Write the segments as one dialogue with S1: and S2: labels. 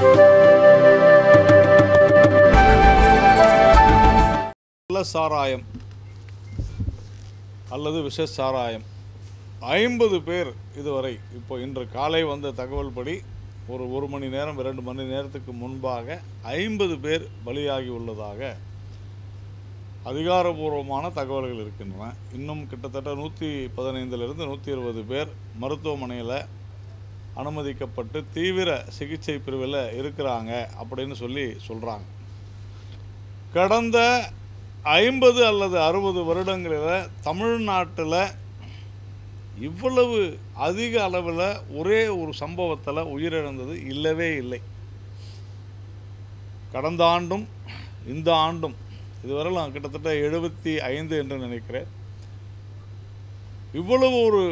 S1: கள்ள சாராயம் அல்லது விஷ சாராயம் ஐம்பது பேர் இதுவரை இப்போ இன்று காலை வந்த தகவல் படி ஒரு ஒரு மணி நேரம் இரண்டு மணி நேரத்துக்கு முன்பாக ஐம்பது பேர் பலியாகி உள்ளதாக அதிகாரபூர்வமான தகவல்கள் இருக்கின்றன இன்னும் கிட்டத்தட்ட நூற்றி பதினைந்திலிருந்து நூற்றி இருபது பேர் மருத்துவமனையில் அனுமதிக்கப்பட்டு தீவிர சிகிச்சை பிரிவில் இருக்கிறாங்க அப்படின்னு சொல்லி சொல்கிறாங்க கடந்த ஐம்பது அல்லது அறுபது வருடங்களில் தமிழ்நாட்டில் இவ்வளவு அதிக அளவில் ஒரே ஒரு சம்பவத்தில் உயிரிழந்தது இல்லவே இல்லை கடந்த ஆண்டும் இந்த ஆண்டும் இதுவரையிலும் கிட்டத்தட்ட எழுபத்தி ஐந்து என்று நினைக்கிறேன் இவ்வளவு ஒரு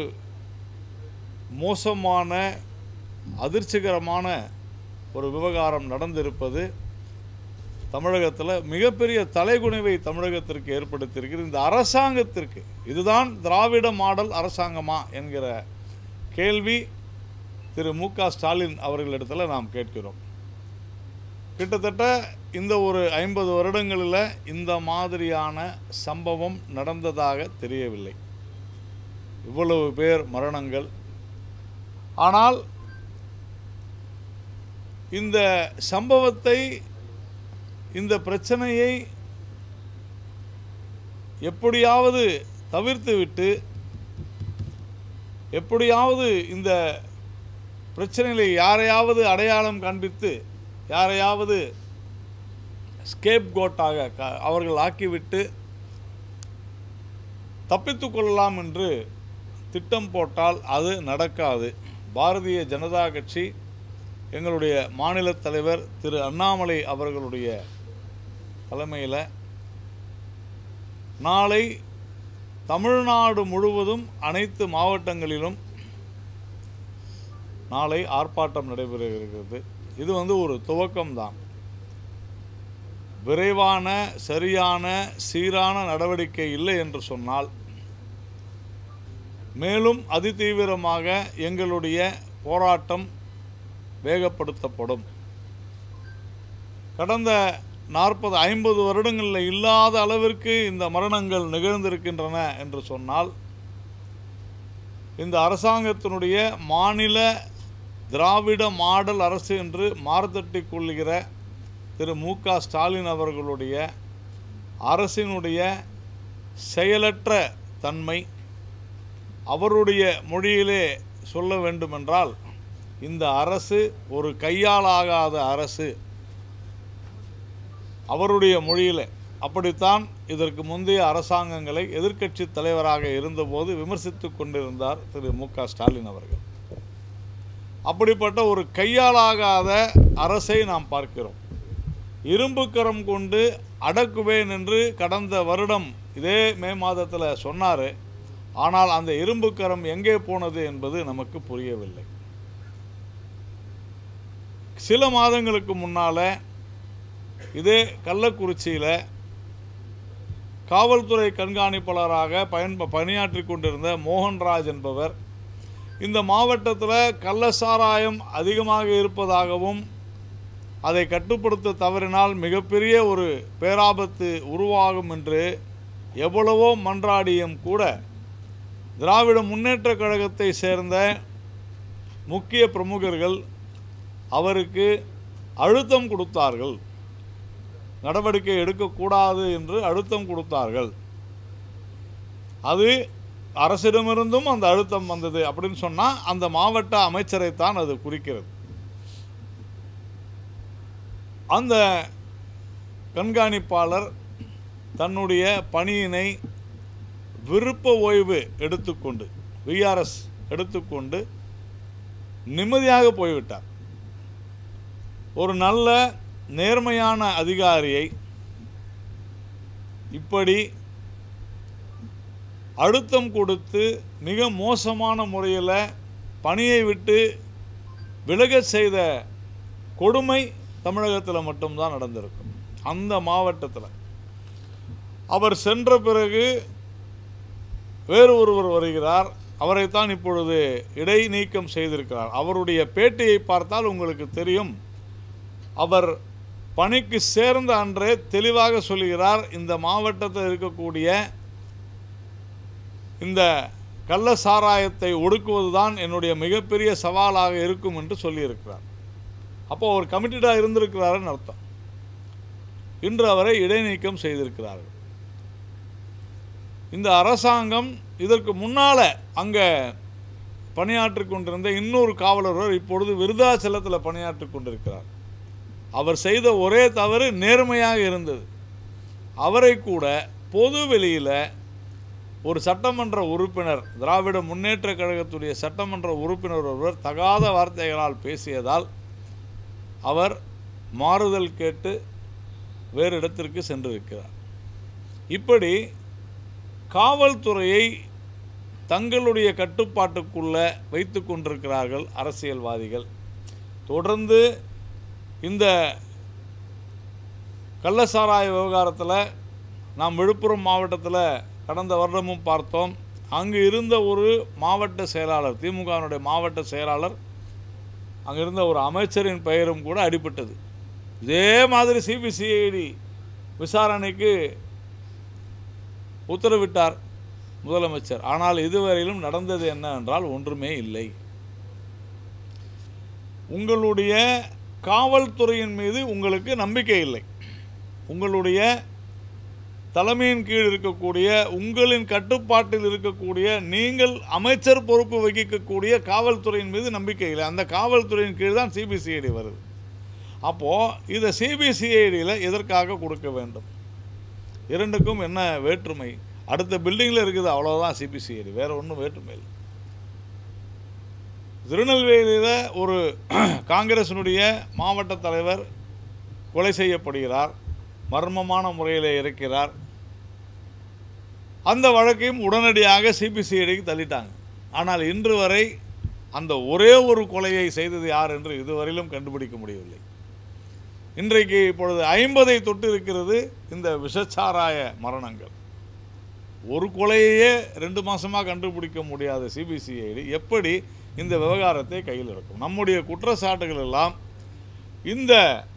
S1: மோசமான அதிர்ச்சிகரமான ஒரு விவகாரம் நடந்திருப்பது தமிழகத்தில் மிகப்பெரிய தலைகுனிவை தமிழகத்திற்கு ஏற்படுத்தியிருக்கிறது இந்த அரசாங்கத்திற்கு இதுதான் திராவிட மாடல் அரசாங்கமா என்கிற கேள்வி திரு மு க ஸ்டாலின் அவர்களிடத்தில் நாம் கேட்கிறோம் கிட்டத்தட்ட இந்த ஒரு ஐம்பது வருடங்களில் இந்த மாதிரியான சம்பவம் நடந்ததாக தெரியவில்லை இவ்வளவு பேர் மரணங்கள் ஆனால் இந்த சம்பவத்தை இந்த பிரச்சனையை எப்படியாவது தவிர்த்துவிட்டு எப்படியாவது இந்த பிரச்சனைகளை யாரையாவது அடையாளம் காண்பித்து யாரையாவது ஸ்கேப் கோட்டாக க- அவர்கள் ஆக்கிவிட்டு தப்பித்து கொள்ளலாம் என்று திட்டம் போட்டால் அது நடக்காது பாரதிய ஜனதா கட்சி எங்களுடைய மாநில தலைவர் திரு அண்ணாமலை அவர்களுடைய தலைமையில் நாளை தமிழ்நாடு முழுவதும் அனைத்து மாவட்டங்களிலும் நாளை ஆர்ப்பாட்டம் நடைபெற இருக்கிறது இது வந்து ஒரு துவக்கம்தான் விரைவான சரியான சீரான நடவடிக்கை இல்லை என்று சொன்னால் மேலும் அதிதீவிரமாக எங்களுடைய போராட்டம் வேகப்படுத்தப்படும் கடந்த நாற்பது ஐம்பது வருடங்களில் இல்லாத அளவிற்கு இந்த மரணங்கள் நிகழ்ந்திருக்கின்றன என்று சொன்னால் இந்த அரசாங்கத்தினுடைய மாநில திராவிட மாடல் அரசு என்று மார்த்தட்டிக் கொள்ளுகிற திரு மு க ஸ்டாலின் அவர்களுடைய அரசினுடைய செயலற்ற தன்மை அவருடைய மொழியிலே சொல்ல வேண்டுமென்றால் இந்த அரசு ஒரு கையாலாகாத அரசு அவருடைய மொழியில் அப்படித்தான் இதற்கு முந்தைய அரசாங்கங்களை எதிர்க்கட்சி தலைவராக இருந்தபோது விமர்சித்து கொண்டிருந்தார் திரு மு க ஸ்டாலின் அவர்கள் அப்படிப்பட்ட ஒரு கையாலாகாத அரசை நாம் பார்க்கிறோம் இரும்புக்கரம் கொண்டு அடக்குவேன் என்று கடந்த வருடம் இதே மே மாதத்தில் சொன்னார் ஆனால் அந்த இரும்புக்கரம் எங்கே போனது என்பது நமக்கு புரியவில்லை சில மாதங்களுக்கு முன்னால் இதே கள்ளக்குறிச்சியில் காவல்துறை கண்காணிப்பாளராக பயன் பணியாற்றி கொண்டிருந்த மோகன்ராஜ் என்பவர் இந்த மாவட்டத்தில் கள்ள சாராயம் அதிகமாக இருப்பதாகவும் அதை கட்டுப்படுத்த தவறினால் மிகப்பெரிய ஒரு பேராபத்து உருவாகும் என்று எவ்வளவோ மன்றாடியும் கூட திராவிட முன்னேற்ற கழகத்தை சேர்ந்த முக்கிய பிரமுகர்கள் அவருக்கு அழுத்தம் கொடுத்தார்கள் நடவடிக்கை எடுக்கக்கூடாது என்று அழுத்தம் கொடுத்தார்கள் அது அரசிடமிருந்தும் அந்த அழுத்தம் வந்தது அப்படின்னு சொன்னால் அந்த மாவட்ட அமைச்சரைத்தான் அது குறிக்கிறது அந்த கண்காணிப்பாளர் தன்னுடைய பணியினை விருப்ப ஓய்வு எடுத்துக்கொண்டு விஆர்எஸ் எடுத்துக்கொண்டு நிம்மதியாக போய்விட்டார் ஒரு நல்ல நேர்மையான அதிகாரியை இப்படி அழுத்தம் கொடுத்து மிக மோசமான முறையில் பணியை விட்டு விலகச் செய்த கொடுமை தமிழகத்தில் மட்டும்தான் நடந்திருக்கும் அந்த மாவட்டத்தில் அவர் சென்ற பிறகு வேறு ஒருவர் வருகிறார் அவரைத்தான் இப்பொழுது இடைநீக்கம் செய்திருக்கிறார் அவருடைய பேட்டியை பார்த்தால் உங்களுக்கு தெரியும் அவர் பணிக்கு சேர்ந்த அன்றே தெளிவாக சொல்கிறார் இந்த மாவட்டத்தில் இருக்கக்கூடிய இந்த கள்ள சாராயத்தை ஒடுக்குவதுதான் என்னுடைய மிகப்பெரிய சவாலாக இருக்கும் என்று சொல்லியிருக்கிறார் அப்போ அவர் கமிட்டடாக இருந்திருக்கிறாருன்னு அர்த்தம் இன்று அவரை இடைநீக்கம் செய்திருக்கிறார்கள் இந்த அரசாங்கம் இதற்கு முன்னால் அங்கே பணியாற்றி கொண்டிருந்த இன்னொரு காவலர் இப்பொழுது விருதாச்சலத்தில் பணியாற்றி கொண்டிருக்கிறார் அவர் செய்த ஒரே தவறு நேர்மையாக இருந்தது அவரை கூட பொது வெளியில் ஒரு சட்டமன்ற உறுப்பினர் திராவிட முன்னேற்ற கழகத்துடைய சட்டமன்ற உறுப்பினர் ஒருவர் தகாத வார்த்தைகளால் பேசியதால் அவர் மாறுதல் கேட்டு வேறு இடத்திற்கு சென்றிருக்கிறார் இப்படி காவல்துறையை தங்களுடைய கட்டுப்பாட்டுக்குள்ள வைத்து கொண்டிருக்கிறார்கள் அரசியல்வாதிகள் தொடர்ந்து இந்த கள்ளசாராய விவகாரத்தில் நாம் விழுப்புரம் மாவட்டத்தில் கடந்த வருடமும் பார்த்தோம் அங்கு இருந்த ஒரு மாவட்ட செயலாளர் திமுகவினுடைய மாவட்ட செயலாளர் அங்கே இருந்த ஒரு அமைச்சரின் பெயரும் கூட அடிபட்டது இதே மாதிரி சிபிசிஐடி விசாரணைக்கு உத்தரவிட்டார் முதலமைச்சர் ஆனால் இதுவரையிலும் நடந்தது என்ன என்றால் ஒன்றுமே இல்லை உங்களுடைய காவல்துறையின் மீது உங்களுக்கு நம்பிக்கை இல்லை உங்களுடைய தலைமையின் கீழ் இருக்கக்கூடிய உங்களின் கட்டுப்பாட்டில் இருக்கக்கூடிய நீங்கள் அமைச்சர் பொறுப்பு வகிக்கக்கூடிய காவல்துறையின் மீது நம்பிக்கை இல்லை அந்த காவல்துறையின் கீழ் தான் சிபிசிஐடி வருது அப்போது இதை சிபிசிஐடியில் எதற்காக கொடுக்க வேண்டும் இரண்டுக்கும் என்ன வேற்றுமை அடுத்த பில்டிங்கில் இருக்குது அவ்வளோதான் சிபிசிஐடி வேறு ஒன்றும் வேற்றுமை இல்லை திருநெல்வேலியில் ஒரு காங்கிரசினுடைய மாவட்ட தலைவர் கொலை செய்யப்படுகிறார் மர்மமான முறையில் இருக்கிறார் அந்த வழக்கையும் உடனடியாக சிபிசிஐடிக்கு தள்ளிட்டாங்க ஆனால் இன்று வரை அந்த ஒரே ஒரு கொலையை செய்தது யார் என்று இதுவரையிலும் கண்டுபிடிக்க முடியவில்லை இன்றைக்கு இப்பொழுது ஐம்பதை தொட்டு இருக்கிறது இந்த விஷச்சாராய மரணங்கள் ஒரு கொலையையே ரெண்டு மாசமாக கண்டுபிடிக்க முடியாத சிபிசிஐடி எப்படி இந்த விவகாரத்தை கையில் இருக்கும் நம்முடைய குற்றச்சாட்டுகள் எல்லாம் இந்த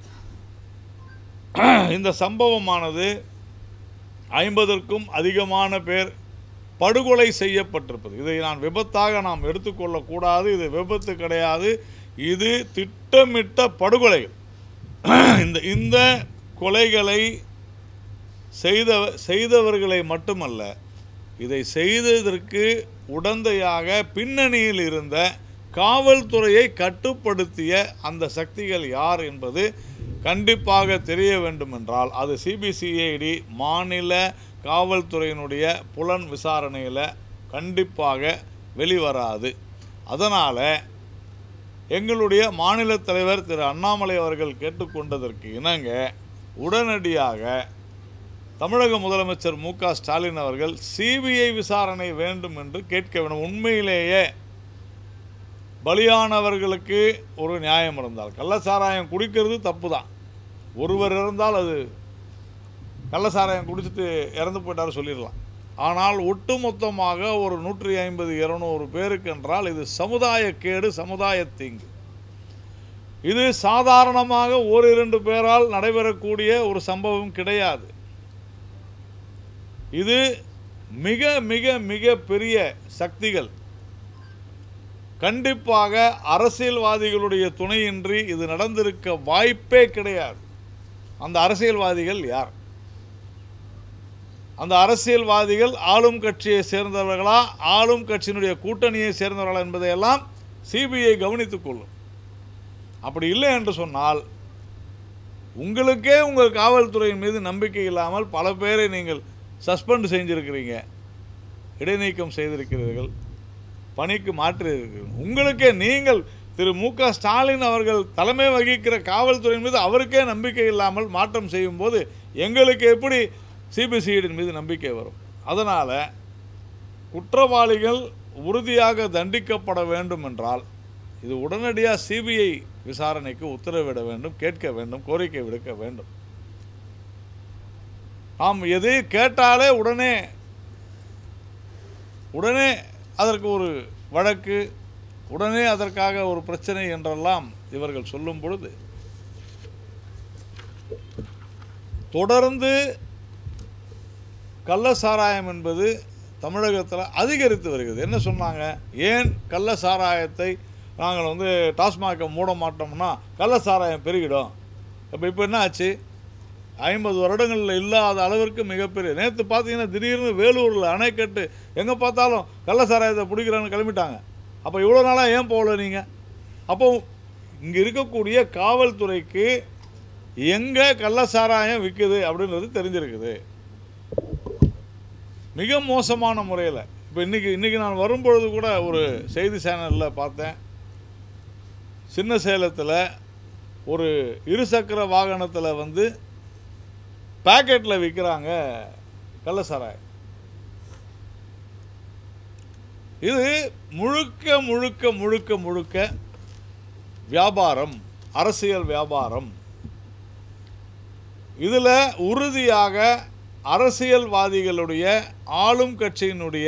S1: இந்த சம்பவமானது ஐம்பதற்கும் அதிகமான பேர் படுகொலை செய்யப்பட்டிருப்பது இதை நான் விபத்தாக நாம் எடுத்துக்கொள்ளக்கூடாது இது விபத்து கிடையாது இது திட்டமிட்ட படுகொலைகள் இந்த இந்த கொலைகளை செய்த செய்தவர்களை மட்டுமல்ல இதை செய்ததற்கு உடந்தையாக பின்னணியில் இருந்த காவல்துறையை கட்டுப்படுத்திய அந்த சக்திகள் யார் என்பது கண்டிப்பாக தெரிய வேண்டுமென்றால் அது சிபிசிஐடி மாநில காவல்துறையினுடைய புலன் விசாரணையில் கண்டிப்பாக வெளிவராது அதனால் எங்களுடைய மாநில தலைவர் திரு அண்ணாமலை அவர்கள் கேட்டுக்கொண்டதற்கு இணங்க உடனடியாக தமிழக முதலமைச்சர் மு க ஸ்டாலின் அவர்கள் சிபிஐ விசாரணை வேண்டும் என்று கேட்க வேண்டும் உண்மையிலேயே பலியானவர்களுக்கு ஒரு நியாயம் இருந்தால் கள்ளச்சாராயம் குடிக்கிறது தப்பு தான் ஒருவர் இருந்தால் அது கள்ளச்சாராயம் குடிச்சிட்டு இறந்து போயிட்டார் சொல்லிடலாம் ஆனால் ஒட்டுமொத்தமாக ஒரு நூற்றி ஐம்பது இருநூறு பேருக்கு என்றால் இது சமுதாய கேடு சமுதாய தீங்கு இது சாதாரணமாக ஒரு இரண்டு பேரால் நடைபெறக்கூடிய ஒரு சம்பவம் கிடையாது இது மிக மிக மிக பெரிய சக்திகள் கண்டிப்பாக அரசியல்வாதிகளுடைய துணையின்றி இது நடந்திருக்க வாய்ப்பே கிடையாது அந்த அரசியல்வாதிகள் யார் அந்த அரசியல்வாதிகள் ஆளும் கட்சியை சேர்ந்தவர்களா ஆளும் கட்சியினுடைய கூட்டணியை சேர்ந்தவர்களா என்பதையெல்லாம் சிபிஐ கவனித்துக் கொள்ளும் அப்படி இல்லை என்று சொன்னால் உங்களுக்கே உங்கள் காவல்துறையின் மீது நம்பிக்கை இல்லாமல் பல பேரை நீங்கள் சஸ்பெண்ட் செஞ்சிருக்கிறீங்க இடைநீக்கம் செய்திருக்கிறீர்கள் பணிக்கு மாற்றியிருக்கிறீர்கள் உங்களுக்கே நீங்கள் திரு மு க ஸ்டாலின் அவர்கள் தலைமை வகிக்கிற காவல்துறையின் மீது அவருக்கே நம்பிக்கை இல்லாமல் மாற்றம் செய்யும் போது எங்களுக்கு எப்படி சிபிசிஐடியின் மீது நம்பிக்கை வரும் அதனால் குற்றவாளிகள் உறுதியாக தண்டிக்கப்பட வேண்டும் என்றால் இது உடனடியாக சிபிஐ விசாரணைக்கு உத்தரவிட வேண்டும் கேட்க வேண்டும் கோரிக்கை விடுக்க வேண்டும் நாம் எது கேட்டாலே உடனே உடனே அதற்கு ஒரு வழக்கு உடனே அதற்காக ஒரு பிரச்சனை என்றெல்லாம் இவர்கள் சொல்லும் பொழுது தொடர்ந்து கள்ள சாராயம் என்பது தமிழகத்தில் அதிகரித்து வருகிறது என்ன சொன்னாங்க ஏன் கள்ள சாராயத்தை நாங்கள் வந்து டாஸ்மாகை மூட மாட்டோம்னா கள்ள சாராயம் பெருகிடும் அப்போ இப்போ என்ன ஆச்சு ஐம்பது வருடங்களில் இல்லாத அளவிற்கு மிகப்பெரிய நேற்று பார்த்தீங்கன்னா திடீர்னு வேலூரில் அணைக்கட்டு எங்கே பார்த்தாலும் கள்ள சாராயத்தை பிடிக்கிறான்னு கிளம்பிட்டாங்க அப்போ இவ்வளோ நாளாக ஏன் போகல நீங்கள் அப்போ இங்கே இருக்கக்கூடிய காவல்துறைக்கு எங்கே கள்ள சாராயம் விற்குது அப்படின்றது தெரிஞ்சிருக்குது மிக மோசமான முறையில் இப்போ இன்றைக்கி இன்றைக்கி நான் வரும்பொழுது கூட ஒரு செய்தி சேனலில் பார்த்தேன் சின்ன சேலத்தில் ஒரு இருசக்கர வாகனத்தில் வந்து பேக்கெட்டில் விற்கிறாங்க கள்ளசாராயம் இது முழுக்க முழுக்க முழுக்க முழுக்க வியாபாரம் அரசியல் வியாபாரம் இதில் உறுதியாக அரசியல்வாதிகளுடைய ஆளும் கட்சியினுடைய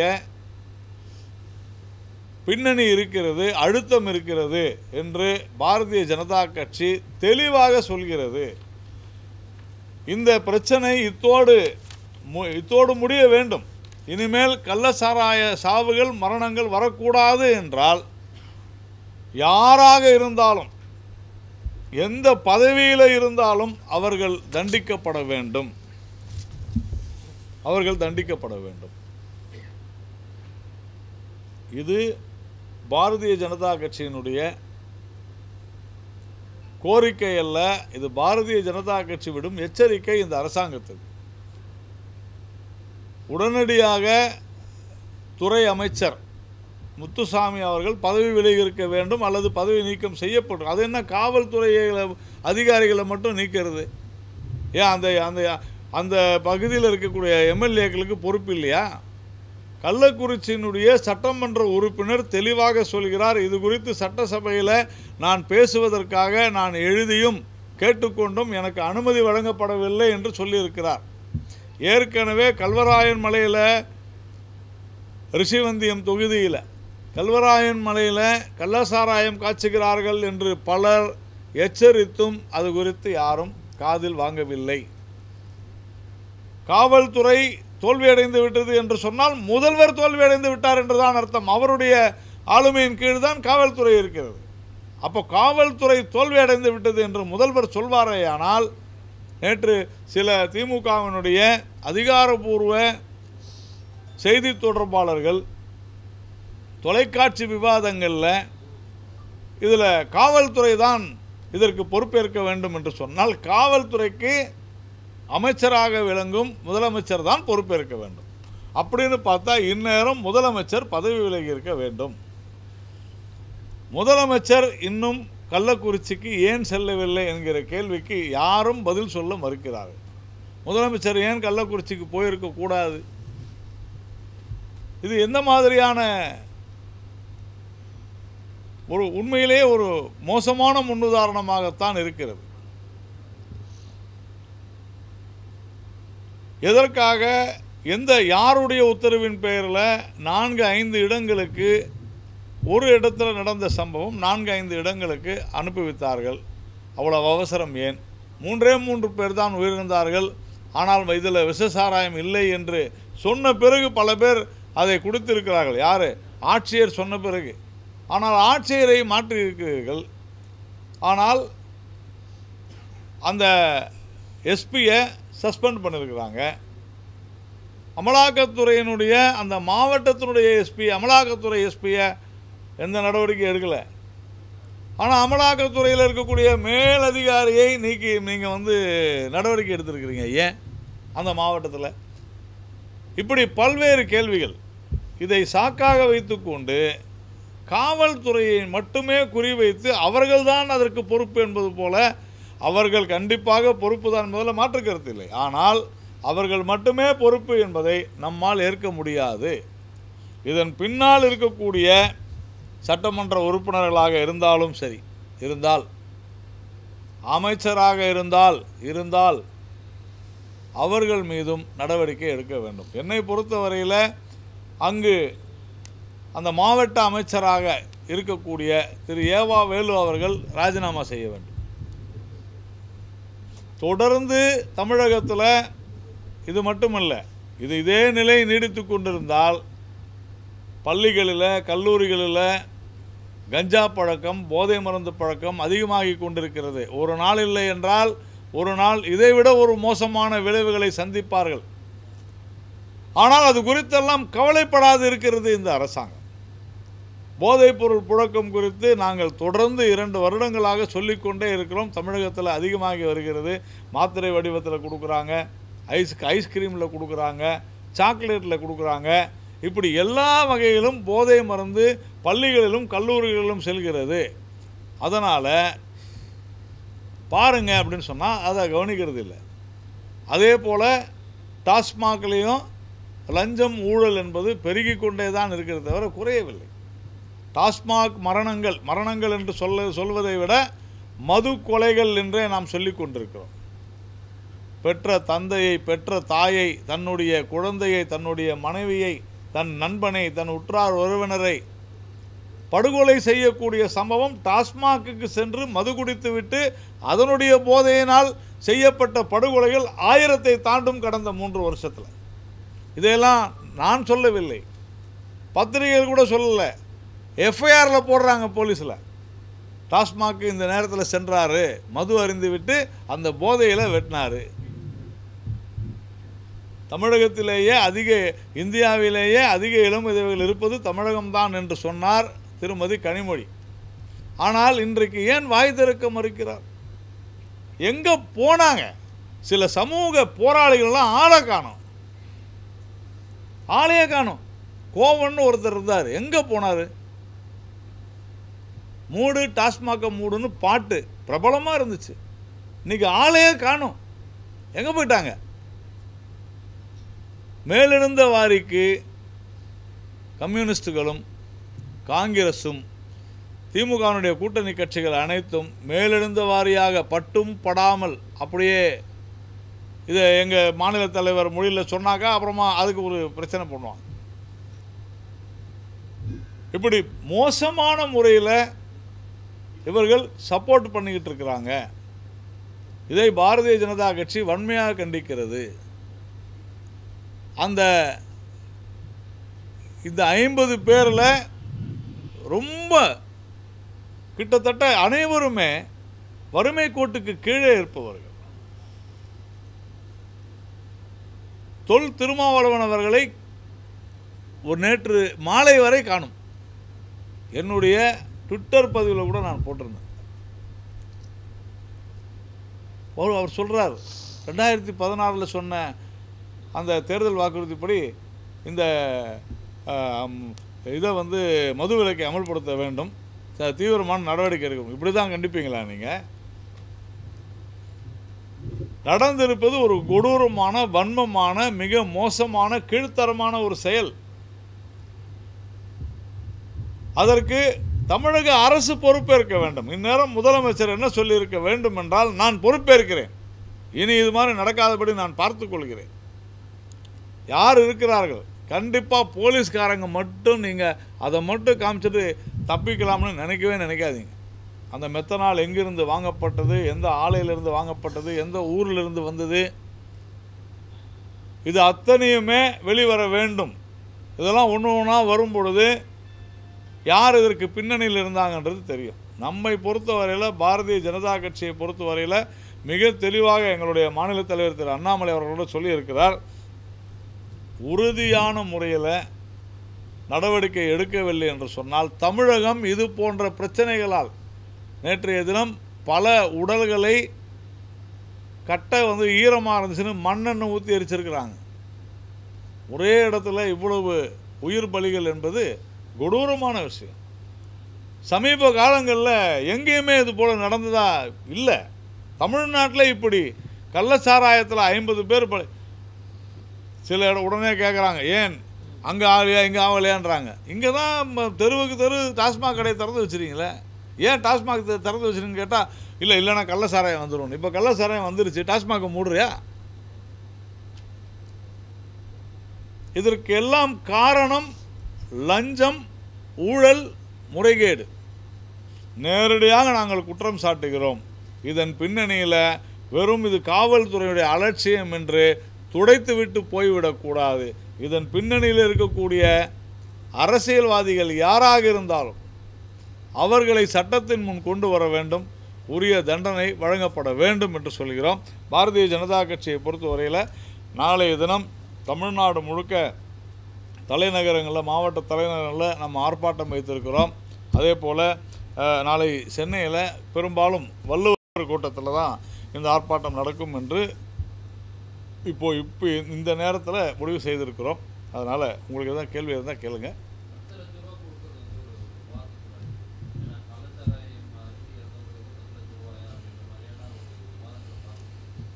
S1: பின்னணி இருக்கிறது அழுத்தம் இருக்கிறது என்று பாரதிய ஜனதா கட்சி தெளிவாக சொல்கிறது இந்த பிரச்சனை இத்தோடு மு- இத்தோடு முடிய வேண்டும் இனிமேல் கள்ளசாராய சாவுகள் மரணங்கள் வரக்கூடாது என்றால் யாராக இருந்தாலும் எந்த பதவியில் இருந்தாலும் அவர்கள் தண்டிக்கப்பட வேண்டும் அவர்கள் தண்டிக்கப்பட வேண்டும் இது பாரதிய ஜனதா கட்சியினுடைய கோரிக்கை அல்ல இது பாரதிய ஜனதா கட்சி விடும் எச்சரிக்கை இந்த அரசாங்கத்துக்கு உடனடியாக துறை அமைச்சர் முத்துசாமி அவர்கள் பதவி விலகி இருக்க வேண்டும் அல்லது பதவி நீக்கம் செய்யப்படும் அது என்ன காவல்துறை அதிகாரிகளை மட்டும் நீக்கிறது ஏன் அந்த அந்த அந்த பகுதியில் இருக்கக்கூடிய எம்எல்ஏக்களுக்கு பொறுப்பு இல்லையா கள்ளக்குறிச்சியினுடைய சட்டமன்ற உறுப்பினர் தெளிவாக சொல்கிறார் இது குறித்து சட்டசபையில் நான் பேசுவதற்காக நான் எழுதியும் கேட்டுக்கொண்டும் எனக்கு அனுமதி வழங்கப்படவில்லை என்று சொல்லியிருக்கிறார் ஏற்கனவே கல்வராயன் மலையில் ரிஷிவந்தியம் தொகுதியில் கல்வராயன் மலையில் கள்ளசாராயம் காய்ச்சுகிறார்கள் என்று பலர் எச்சரித்தும் அது குறித்து யாரும் காதில் வாங்கவில்லை காவல்துறை தோல்வியடைந்து விட்டது என்று சொன்னால் முதல்வர் தோல்வியடைந்து விட்டார் என்றுதான் அர்த்தம் அவருடைய ஆளுமையின் கீழ் தான் காவல்துறை இருக்கிறது அப்போ காவல்துறை தோல்வியடைந்து விட்டது என்று முதல்வர் சொல்வாரேயானால் நேற்று சில திமுகவினுடைய அதிகாரப்பூர்வ செய்தி தொடர்பாளர்கள் தொலைக்காட்சி விவாதங்களில் இதில் காவல்துறை தான் இதற்கு பொறுப்பேற்க வேண்டும் என்று சொன்னால் காவல்துறைக்கு அமைச்சராக விளங்கும் முதலமைச்சர் தான் பொறுப்பேற்க வேண்டும் அப்படின்னு பார்த்தா இந்நேரம் முதலமைச்சர் பதவி விலகி இருக்க வேண்டும் முதலமைச்சர் இன்னும் கள்ளக்குறிச்சிக்கு ஏன் செல்லவில்லை என்கிற கேள்விக்கு யாரும் பதில் சொல்ல மறுக்கிறார்கள் முதலமைச்சர் ஏன் கள்ளக்குறிச்சிக்கு போயிருக்க கூடாது இது எந்த மாதிரியான ஒரு உண்மையிலேயே ஒரு மோசமான முன்னுதாரணமாகத்தான் இருக்கிறது எதற்காக எந்த யாருடைய உத்தரவின் பெயரில் நான்கு ஐந்து இடங்களுக்கு ஒரு இடத்துல நடந்த சம்பவம் நான்கு ஐந்து இடங்களுக்கு அனுப்பி வைத்தார்கள் அவ்வளவு அவசரம் ஏன் மூன்றே மூன்று பேர் தான் உயிரிழந்தார்கள் ஆனால் இதில் விஷசாராயம் இல்லை என்று சொன்ன பிறகு பல பேர் அதை கொடுத்திருக்கிறார்கள் யார் ஆட்சியர் சொன்ன பிறகு ஆனால் ஆட்சியரை மாற்றியிருக்கிறீர்கள் ஆனால் அந்த எஸ்பியை சஸ்பெண்ட் பண்ணியிருக்கிறாங்க அமலாக்கத்துறையினுடைய அந்த மாவட்டத்தினுடைய எஸ்பி அமலாக்கத்துறை எஸ்பியை எந்த நடவடிக்கை எடுக்கலை ஆனால் அமலாக்கத்துறையில் இருக்கக்கூடிய மேலதிகாரியை நீக்கி நீங்கள் வந்து நடவடிக்கை எடுத்திருக்கிறீங்க ஏன் அந்த மாவட்டத்தில் இப்படி பல்வேறு கேள்விகள் இதை சாக்காக வைத்துக்கொண்டு காவல்துறையை மட்டுமே குறிவைத்து அவர்கள்தான் அதற்கு பொறுப்பு என்பது போல அவர்கள் கண்டிப்பாக பொறுப்பு தான் முதல்ல மாற்று கருத்து இல்லை ஆனால் அவர்கள் மட்டுமே பொறுப்பு என்பதை நம்மால் ஏற்க முடியாது இதன் பின்னால் இருக்கக்கூடிய சட்டமன்ற உறுப்பினர்களாக இருந்தாலும் சரி இருந்தால் அமைச்சராக இருந்தால் இருந்தால் அவர்கள் மீதும் நடவடிக்கை எடுக்க வேண்டும் என்னை பொறுத்தவரையில் அங்கு அந்த மாவட்ட அமைச்சராக இருக்கக்கூடிய திரு ஏவா வேலு அவர்கள் ராஜினாமா செய்ய வேண்டும் தொடர்ந்து தமிழகத்தில் இது மட்டுமல்ல இது இதே நிலை நீடித்து கொண்டிருந்தால் பள்ளிகளில் கல்லூரிகளில் கஞ்சா பழக்கம் போதை மருந்து பழக்கம் அதிகமாகி கொண்டிருக்கிறது ஒரு நாள் இல்லை என்றால் ஒரு நாள் இதைவிட ஒரு மோசமான விளைவுகளை சந்திப்பார்கள் ஆனால் அது குறித்தெல்லாம் கவலைப்படாது இருக்கிறது இந்த அரசாங்கம் போதைப்பொருள் புழக்கம் குறித்து நாங்கள் தொடர்ந்து இரண்டு வருடங்களாக சொல்லிக்கொண்டே இருக்கிறோம் தமிழகத்தில் அதிகமாகி வருகிறது மாத்திரை வடிவத்தில் கொடுக்குறாங்க ஐஸ் ஐஸ்கிரீமில் கொடுக்குறாங்க சாக்லேட்டில் கொடுக்குறாங்க இப்படி எல்லா வகையிலும் போதை மருந்து பள்ளிகளிலும் கல்லூரிகளிலும் செல்கிறது அதனால் பாருங்க அப்படின்னு சொன்னால் அதை கவனிக்கிறது இல்லை அதே போல் டாஸ்மாக்லேயும் லஞ்சம் ஊழல் என்பது பெருகிக் கொண்டே தான் இருக்கிறது தவிர குறையவில்லை டாஸ்மாக் மரணங்கள் மரணங்கள் என்று சொல்ல சொல்வதை விட மது கொலைகள் என்றே நாம் சொல்லிக் கொண்டிருக்கிறோம் பெற்ற தந்தையை பெற்ற தாயை தன்னுடைய குழந்தையை தன்னுடைய மனைவியை தன் நண்பனை தன் உற்றார் உறவினரை படுகொலை செய்யக்கூடிய சம்பவம் டாஸ்மாக்குக்கு சென்று மது குடித்துவிட்டு அதனுடைய போதையினால் செய்யப்பட்ட படுகொலைகள் ஆயிரத்தை தாண்டும் கடந்த மூன்று வருஷத்தில் இதையெல்லாம் நான் சொல்லவில்லை பத்திரிகைகள் கூட சொல்லலை எஃப்ஐஆரில் போடுறாங்க போலீஸில் டாஸ்மாக்கு இந்த நேரத்தில் சென்றாரு மது அருந்து விட்டு அந்த போதையில் வெட்டினாரு தமிழகத்திலேயே அதிக இந்தியாவிலேயே அதிக இளம் விதவைகள் இருப்பது தமிழகம்தான் என்று சொன்னார் திருமதி கனிமொழி ஆனால் இன்றைக்கு ஏன் வாய் திறக்க மறுக்கிறார் எங்கே போனாங்க சில சமூக போராளிகள்லாம் ஆளை காணோம் ஆளையே காணோம் கோவன்னு ஒருத்தர் இருந்தார் எங்கே போனார் மூடு டாஸ்மாக மூடுன்னு பாட்டு பிரபலமாக இருந்துச்சு இன்னைக்கு ஆளையே காணோம் எங்கே போயிட்டாங்க மேலெழுந்த வாரிக்கு கம்யூனிஸ்டுகளும் காங்கிரஸும் திமுகவினுடைய கூட்டணி கட்சிகள் அனைத்தும் மேலெழுந்த வாரியாக பட்டும் படாமல் அப்படியே இதை எங்கள் மாநில தலைவர் மொழியில் சொன்னாக்கா அப்புறமா அதுக்கு ஒரு பிரச்சனை பண்ணுவாங்க இப்படி மோசமான முறையில் இவர்கள் சப்போர்ட் பண்ணிக்கிட்டு இருக்கிறாங்க இதை பாரதிய ஜனதா கட்சி வன்மையாக கண்டிக்கிறது அந்த இந்த ஐம்பது பேரில் ரொம்ப கிட்டத்தட்ட அனைவருமே வறுமை கோட்டுக்கு கீழே இருப்பவர்கள் தொல் திருமாவளவன் அவர்களை ஒரு நேற்று மாலை வரை காணும் என்னுடைய ட்விட்டர் பதிவில் கூட நான் போட்டிருந்தேன் அவர் அவர் சொல்கிறார் ரெண்டாயிரத்தி பதினாறில் சொன்ன அந்த தேர்தல் வாக்குறுதிப்படி இந்த ஆம், இதை வந்து மது விலக்கை அமல்படுத்த வேண்டும் த- தீவிரமான நடவடிக்கை எடுக்கணும் இப்படி தான் கண்டிப்பீங்களா நீங்கள் நடந்திருப்பது ஒரு கொடூரமான வன்மமான மிக மோசமான கீழ்த்தரமான ஒரு செயல் அதற்கு தமிழக அரசு பொறுப்பேற்க வேண்டும் இந்நேரம் முதலமைச்சர் என்ன சொல்லியிருக்க வேண்டும் என்றால் நான் பொறுப்பேற்கிறேன் இனி இது மாதிரி நடக்காதபடி நான் பார்த்துக் கொள்கிறேன் யார் இருக்கிறார்கள் கண்டிப்பாக போலீஸ்காரங்க மட்டும் நீங்கள் அதை மட்டும் காமிச்சிட்டு தப்பிக்கலாம்னு நினைக்கவே நினைக்காதீங்க அந்த மெத்தனால் எங்கிருந்து வாங்கப்பட்டது எந்த ஆலையிலிருந்து வாங்கப்பட்டது எந்த ஊரிலிருந்து வந்தது இது அத்தனையுமே வெளிவர வேண்டும் இதெல்லாம் ஒன்று ஒன்றா வரும் பொழுது யார் இதற்கு பின்னணியில் இருந்தாங்கன்றது தெரியும் நம்மை பொறுத்தவரையில் பாரதிய ஜனதா கட்சியை பொறுத்தவரையில் மிக தெளிவாக எங்களுடைய மாநில தலைவர் திரு அண்ணாமலை அவர்களோடு சொல்லியிருக்கிறார் உறுதியான முறையில் நடவடிக்கை எடுக்கவில்லை என்று சொன்னால் தமிழகம் இது போன்ற பிரச்சனைகளால் நேற்றைய தினம் பல உடல்களை கட்டை வந்து ஈரமாக இருந்துச்சுன்னு மண்ணெண்ணெய் ஊற்றி எரிச்சிருக்கிறாங்க ஒரே இடத்துல இவ்வளவு உயிர் பலிகள் என்பது கொடூரமான விஷயம் சமீப காலங்களில் எங்கேயுமே இது போல் நடந்ததா இல்லை தமிழ்நாட்டில் இப்படி கள்ளச்சாராயத்தில் ஐம்பது பேர் பலி சில இடம் உடனே கேட்குறாங்க ஏன் அங்கே ஆகலையா இங்கே ஆகலையான்றாங்க இங்கே தான் ம- தெருவுக்கு தெரு டாஸ்மாக் கடையை திறந்து வச்சுருக்கீங்களே ஏன் டாஸ்மாக் தெ- திறந்து வச்சுருன்னு கேட்டால் இல்லை இல்லைன்னா கள்ளச்சாராயம் வந்துடும் இப்போ கள்ளச்சாராயம் வந்துருச்சு டாஸ்மாக் மூடுறியா இதற்கு எல்லாம் காரணம் லஞ்சம் ஊழல் முறைகேடு நேரடியாக நாங்கள் குற்றம் சாட்டுகிறோம் இதன் பின்னணியில் வெறும் இது காவல்துறையுடைய அலட்சியம் என்று துடைத்துவிட்டு போய்விடக்கூடாது இதன் பின்னணியில் இருக்கக்கூடிய அரசியல்வாதிகள் யாராக இருந்தாலும் அவர்களை சட்டத்தின் முன் கொண்டு வர வேண்டும் உரிய தண்டனை வழங்கப்பட வேண்டும் என்று சொல்கிறோம் பாரதிய ஜனதா கட்சியை பொறுத்தவரையில் நாளைய தினம் தமிழ்நாடு முழுக்க தலைநகரங்களில் மாவட்ட தலைநகரங்களில் நம்ம ஆர்ப்பாட்டம் வைத்திருக்கிறோம் அதே போல் அஹ், நாளை சென்னையில் பெரும்பாலும் வள்ளுவர் கூட்டத்தில் தான் இந்த ஆர்ப்பாட்டம் நடக்கும் என்று இப்போ இப்போ இந்த நேரத்தில் முடிவு செய்திருக்கிறோம் அதனால் உங்களுக்கு எதாவது கேள்வி இருந்தால் கேளுங்க
S2: பத்து லட்ச ரூபா கொடுக்கறது வந்து ஒரு வாதத்துக்கு ஏன்னா கள்ளச்சாராயம் அரிசி இறந்தவங்களுக்கு பத்து லட்ச ரூபாயா அப்படின்ற மாதிரியான ஒரு வாதங்களை பார்க்கணும்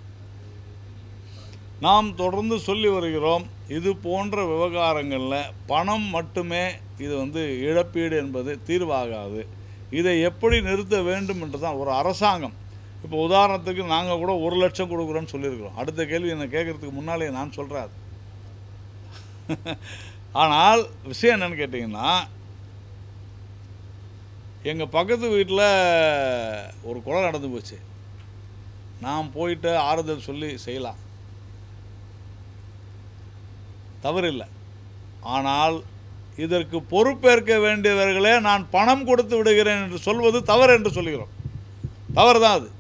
S1: நாம் தொடர்ந்து சொல்லி வருகிறோம் இது போன்ற விவகாரங்களில் பணம் மட்டுமே இது வந்து இழப்பீடு என்பது தீர்வாகாது இதை எப்படி நிறுத்த வேண்டும் என்று தான் ஒரு அரசாங்கம் இப்போ உதாரணத்துக்கு நாங்கள் கூட ஒரு லட்சம் கொடுக்குறோன்னு சொல்லியிருக்கிறோம் அடுத்த கேள்வி என்னை கேட்குறதுக்கு முன்னாலே நான் சொல்கிறேன் அது ஆனால் விஷயம் என்னன்னு கேட்டிங்கன்னா எங்கள் பக்கத்து வீட்டில் ஒரு கொலை நடந்து போச்சு நான் போயிட்டு ஆறுதல் சொல்லி செய்யலாம் தவறில்லை ஆனால் இதற்கு பொறுப்பேற்க வேண்டியவர்களே நான் பணம் கொடுத்து விடுகிறேன் என்று சொல்வது தவறு என்று சொல்கிறோம் தவறு தான் அது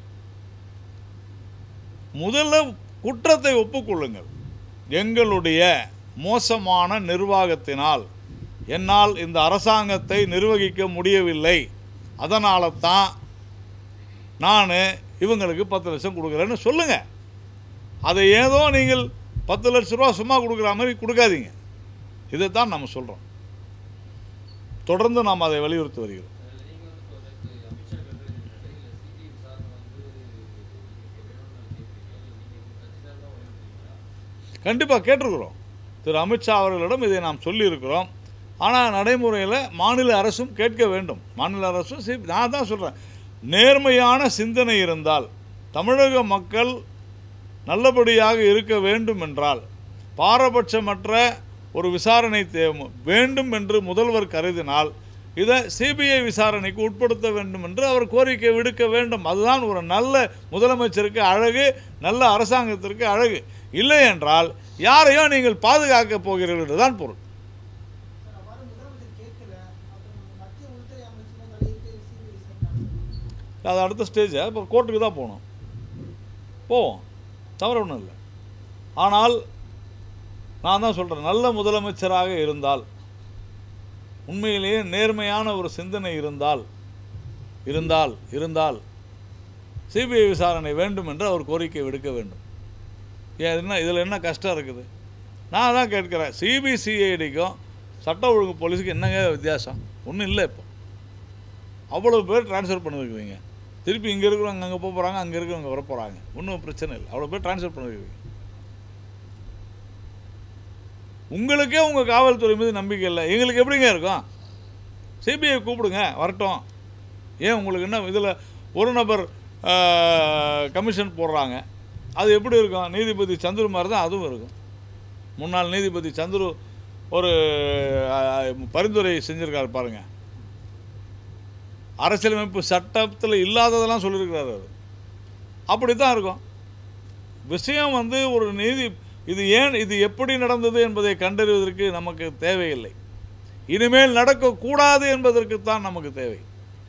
S1: முதல்ல குற்றத்தை ஒப்புக்கொள்ளுங்கள் எங்களுடைய மோசமான நிர்வாகத்தினால் என்னால் இந்த அரசாங்கத்தை நிர்வகிக்க முடியவில்லை அதனால தான் நான் இவங்களுக்கு பத்து லட்சம் கொடுக்குறேன்னு சொல்லுங்கள் அதை ஏதோ நீங்கள் பத்து லட்ச ரூபா சும்மா கொடுக்குற மாதிரி கொடுக்காதீங்க இதைத்தான் நம்ம சொல்கிறோம் தொடர்ந்து நாம் அதை வலியுறுத்தி வருகிறோம்
S2: அதில் நீங்கள் வந்து இப்போ நேத்து அமித்ஷா கேட்டது இல்லை சிபிஐ விசாரணை வந்து நீங்கள் வேணும்னு கேட்குறீங்க இல்லை நீங்கள் உங்கள் கட்சி சார் தான் வலியுறுத்துறீங்களா
S1: கண்டிப்பாக கேட்டிருக்கிறோம் திரு அமித்ஷா அவர்களிடம் இதை நாம் சொல்லியிருக்கிறோம் ஆனால் நடைமுறையில் மாநில அரசும் கேட்க வேண்டும் மாநில அரசும் சி நான் தான் சொல்கிறேன் நேர்மையான சிந்தனை இருந்தால் தமிழக மக்கள் நல்லபடியாக இருக்க வேண்டும் என்றால் பாரபட்சமற்ற ஒரு விசாரணை தே வேண்டும் என்று முதல்வர் கருதினால் இதை சிபிஐ விசாரணைக்கு உட்படுத்த வேண்டும் என்று அவர் கோரிக்கை விடுக்க வேண்டும் அதுதான் ஒரு நல்ல முதலமைச்சருக்கு அழகு நல்ல அரசாங்கத்திற்கு அழகு இல்லை என்றால் யாரையோ நீங்கள் பாதுகாக்கப் போகிறீர்கள் என்றுதான் பொருள்
S3: சார், அவ்வாறு முதலமைச்சர் கேட்கல அப்புறம் மத்திய உள்துறை அமைச்சரும் தலையிட்டு சிபிஐ விசாரணை
S1: அது அடுத்த ஸ்டேஜ் இப்போ கோர்ட்டுக்கு தான் போகணும் போவோம் தவறு ஒன்றும் இல்லை ஆனால் நான் தான் சொல்கிறேன் நல்ல முதலமைச்சராக இருந்தால் உண்மையிலேயே நேர்மையான ஒரு சிந்தனை இருந்தால் இருந்தால் இருந்தால் சிபிஐ விசாரணை வேண்டும் என்று அவர் கோரிக்கை விடுக்க வேண்டும் ஏன் என்ன இதில் என்ன கஷ்டம் இருக்குது நான் தான் கேட்குறேன் சிபிசிஐடிக்கும் சட்ட ஒழுங்கு போலீஸுக்கு என்னங்க வித்தியாசம் ஒன்றும் இல்லை இப்போ அவ்வளோ பேர் ட்ரான்ஸ்ஃபர் பண்ணிருக்குவீங்க திருப்பி இங்கே இருக்கிறவங்க அங்கே போக போகிறாங்க அங்கே இருக்கிறவங்க வர போகிறாங்க ஒன்றும் பிரச்சனை இல்லை அவ்வளோ பேர் ட்ரான்ஸ்ஃபர் பண்ணிருக்குவீங்க உங்களுக்கே உங்கள் காவல்துறை மீது நம்பிக்கை இல்லை எங்களுக்கு எப்படிங்க இருக்கும் சிபிஐ கூப்பிடுங்க வரட்டும் ஏன் உங்களுக்கு என்ன இதில் ஒரு நபர் கமிஷன் போடுறாங்க அது எப்படி இருக்கும் நீதிபதி சந்துரு மாதிரி தான் அதுவும் இருக்கும் முன்னாள் நீதிபதி சந்துரு ஒரு அஹ், பரிந்துரை செஞ்சுருக்காரு பாருங்க அரசியலமைப்பு சட்டத்தில் இல்லாததெல்லாம் சொல்லியிருக்கிறாரு அவர் அப்படி தான் இருக்கும் விஷயம் வந்து ஒரு நீதி இது ஏன் இது எப்படி நடந்தது என்பதை கண்டறிவதற்கு நமக்கு தேவையில்லை இனிமேல் நடக்கக்கூடாது என்பதற்குத்தான் நமக்கு தேவை